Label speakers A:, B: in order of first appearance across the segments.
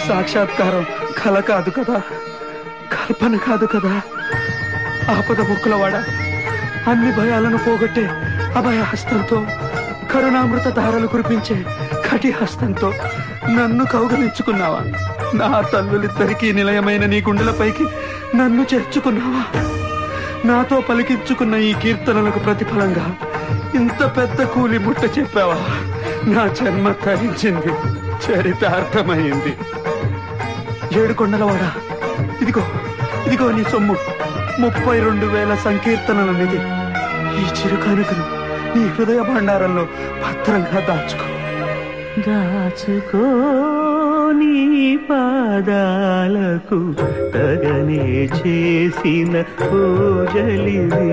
A: సాక్షాత్కారం కల కాదు కదా కల్పన కాదు కదా ఆపద ముక్కులవాడ అన్ని భయాలను పోగొట్టే అభయ హస్తంతో కరుణామృత ధారలు కురిపించే కటి హస్తంతో నన్ను కౌగలించుకున్నావా నా తల్లులిద్దరికీ నిలయమైన నీ గుండెలపైకి నన్ను చేర్చుకున్నావా నాతో పలికించుకున్న ఈ కీర్తనలకు ప్రతిఫలంగా ఇంత పెద్ద కూలి ముట్ట చెప్పావా నా జన్మ తరించింది చరితార్థమైంది ఏడుకొండలవాడా ఇదిగో ఇదిగో నీ సొమ్ము ముప్పై రెండు వేల సంకీర్తనల నిధి ఈ చిరుకానుకను నీ హృదయ భండారంలో భద్రంగా దాచుకో
B: దాచుకో నీ పాదాలకు తగనే చేసిన పూజలివి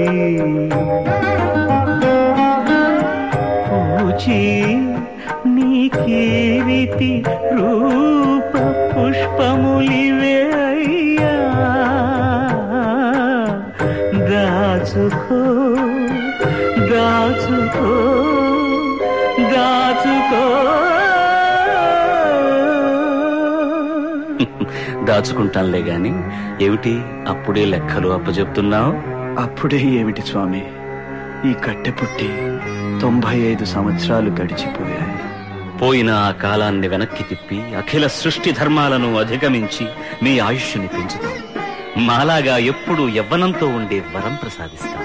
B: పూచి నీ కీరితి రూప పుష్పములివే అయ్యా దాచుకో దాచుకో దాచుకో దాచుకుంటానులే గాని ఏమిటి అప్పుడే లెక్కలు అప్పచెప్తున్నావు
A: అప్పుడే ఏమిటి స్వామి ఈ కట్టె పుట్టి తొంభై ఐదు సంవత్సరాలు గడిచిపోయాయి
B: పోయిన ఆ కాలాన్ని వెనక్కి తిప్పి అఖిల సృష్టి ధర్మాలను అధిగమించి మీ ఆయుష్ని పెంచుతాం మాలాగా ఎప్పుడు యవ్వనంతో ఉండే వరం ప్రసాదిస్తాం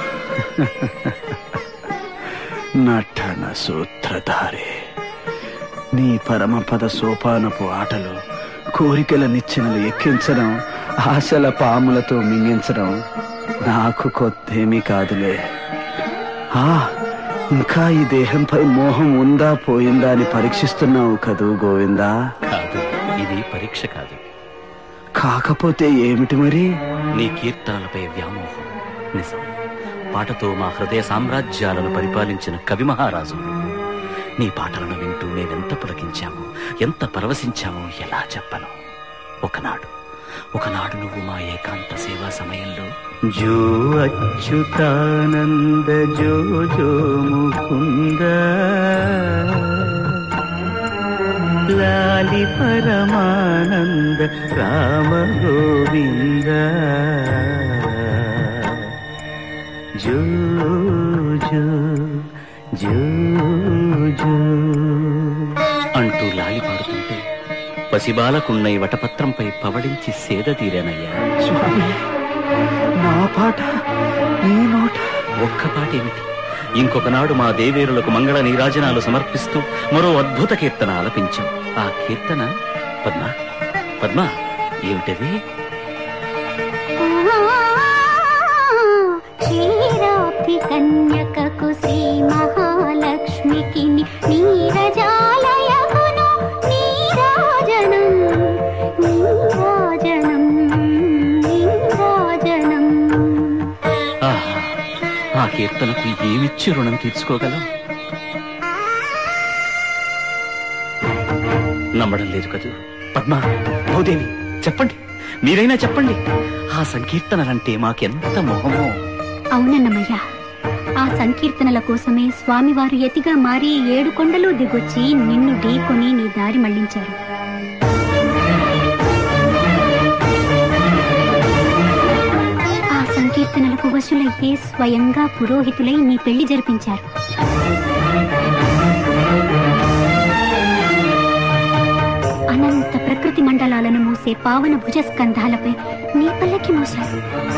A: నటన సూత్రధారే నీ పరమపద సోపానపు ఆటలు కోరికల నిచ్చెనలు ఎక్కించడం ఆశల పాములతో మింగించడం నాకు కొత్తేమీ కాదులే ఆ ఇంకా ఈ దేహంపై మోహం ఉందా పోయిందా అని పరీక్షిస్తున్నావు కదూ గోవిందా
B: కాదు ఇది పరీక్ష కాదు
A: కాకపోతే ఏమిటి మరి
B: నీ కీర్తనలపై వ్యామోహం నిజం పాటతో మా హృదయ సామ్రాజ్యాలను పరిపాలించిన కవి మహారాజు నువ్వు. నీ పాటలను వింటూ మేమెంత పులకించామో ఎంత పరవశించామో ఎలా చెప్పను ఒకనాడు ఒకనాడు నువ్వు మా ఏకాంత సేవా సమయంలో జో అచ్యుతానంద జో జో ముకుంద లాలి పరమానంద రామ గోవింద జో జో జో జో అంటూ లాలి పాడుతుంటే పసిబాలకున్నై వటపత్రంపై పవళించి సేద తీరానయ్యా
A: స్వామి నా పాట నీ నోట
B: ఒక్క పాట ఏమిటి ఇంకొకనాడు మా దేవేరులకు మంగళ నీరాజనాలు సమర్పిస్తూ మరో అద్భుత కీర్తన ఆలపించాం ఆ కీర్తన పద్మ పద్మ ఏమిటది
C: క్షీరాబ్ది కన్యకకు శ్రీ మహాలక్ష్మికి నీరజాలయకును నీరాజనం నీరాజనం నీరాజనం
B: ఆహా ఆ కీర్తనకు ఏమిచ్చి రుణం తీర్చుకోగలం నమ్మడం లేదు కదూ పద్మ భూదేవి చెప్పండి మీరైనా చెప్పండి ఆ సంకీర్తనలంటే మాకెంత మోహమో
C: అవునన్నమయ్య ఆ సంకీర్తనల కోసమే స్వామివారు యతిగా మారి ఏడు కొండలు దిగొచ్చి నిన్ను ఢీకొని నీ దారి మళ్లించారు ఆ సంకీర్తనలకు వశులైతే స్వయంగా పురోహితులై నీ పెళ్లి జరిపించారు అనంత ప్రకృతి మండలాలను మూసే పావన భుజస్కంధాలపై నీ పల్లకి మోశారు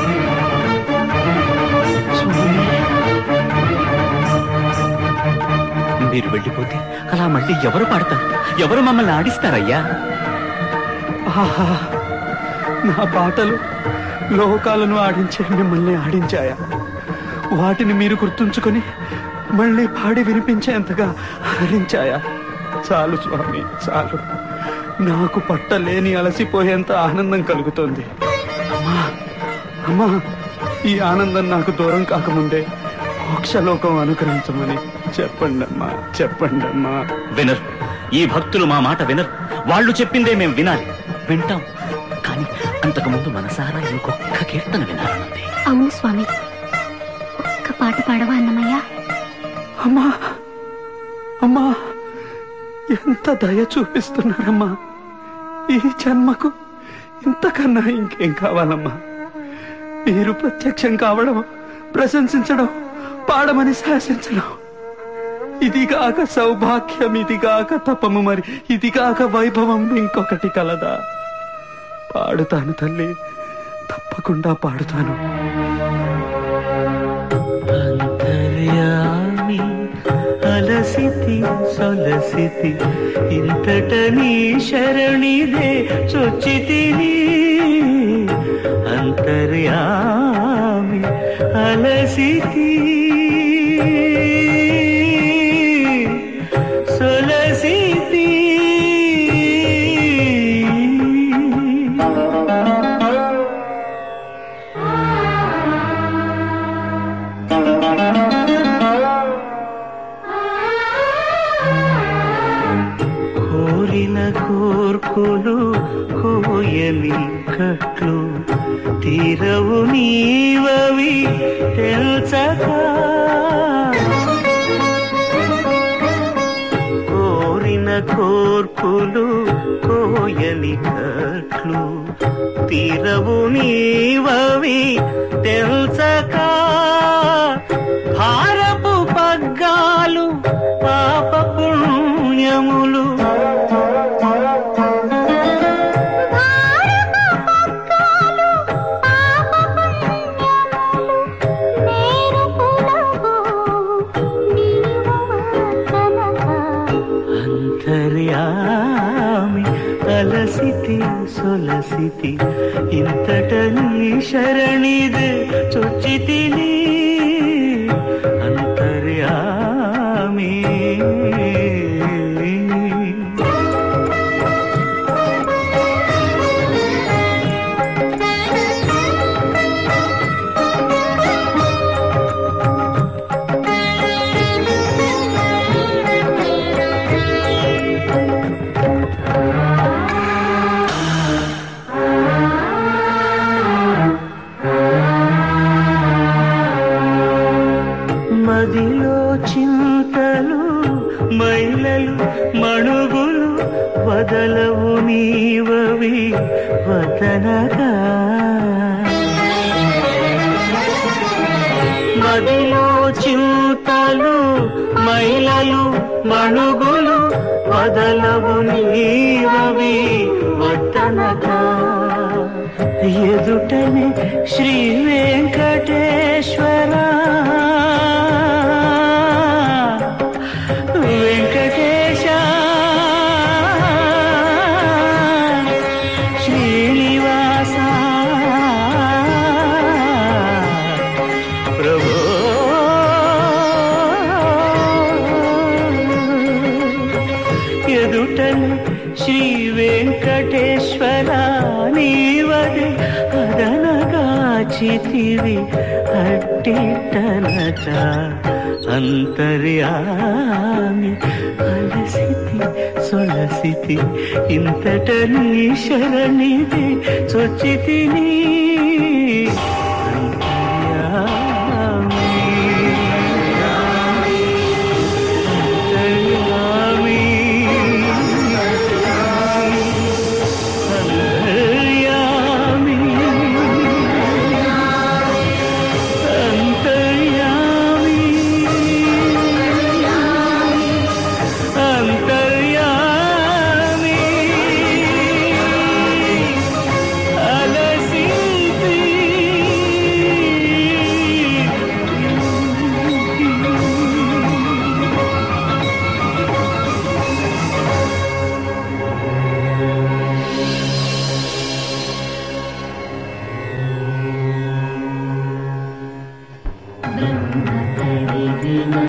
B: మీరు వెళ్ళిపోతే అలా మళ్ళీ ఎవరు పాడతారు ఎవరు మమ్మల్ని ఆడిస్తారయ్యా
A: ఆహా నా పాటలు లోకాలను ఆడించే మిమ్మల్ని ఆడించాయా వాటిని మీరు గుర్తుంచుకొని మళ్ళీ పాడి వినిపించేంతగా హరించాయా చాలు స్వామి చాలు నాకు పట్టలేని అలసిపోయేంత ఆనందం కలుగుతోంది అమ్మా అమ్మా ఈ ఆనందం నాకు దూరం కాకముందే మోక్షలోకం అనుగ్రహించమని చెప్పండి అమ్మా చెప్పండి అమ్మా
B: వినరు ఈ భక్తులు మా మాట వినరు వాళ్ళు చెప్పిందే మేము వినాలి వింటాం కానీ అంతకుముందు మనసారా ఇంకొక కీర్తన వినాలనుంది
C: అవును స్వామి ఒక్క పాట పాడవా అన్నమయ్య
A: అమ్మా అమ్మా ఎంత దయ చూపిస్తున్నారమ్మా ఈ జన్మకు ఇంతకన్నా ఇంకేం కావాలమ్మా మీరు ప్రత్యక్షం కావడం ప్రశంసించడం పాడమని శాసించడం ఇదిగాక సౌభాగ్యం ఇదిగాక తపము మరి ఇదిగాక వైభవం ఇంకొకటి కలదా పాడుతాను తల్లి తప్పకుండా పాడుతాను
D: అంతర్యామి అలసితి సొలసితి ఇంతట నీ శరణిదే చొచ్చితిని అంతర్యామి అలసితి సొలసితి కోరిన కోర్కులు కోయని కట్లు తీరవు నీవవి తెలుసక కోరిన కోర్కులు కోయని కట్లు తీరవు నీవవి తెలుసక భారపు పగ్గాలు పాప పుణ్యములు అంతర్యామి అలసితి సొలసితి ఇంతట నీ శరణిదే చొచ్చితిని అంతర్యామి మదిలో చింతలు మైలలు మణుగులు వదలవు నీవవి వదనగా మదిలో చింతలు మైలలు మణుగులు వదలవు నీవవి వదనగా ఎదుటనే శ్రీ వెంకటేశ్వర వెంకటేశ శ్రీనివాస ప్రభు ఎదుటను శ్రీ వెంకటేశ్వర నీవది అదనగా చితివి అట్టిటనక అంతర్యామి అలసితి సొలసితి ఇంతట నీ శరణిది చొచ్చితిని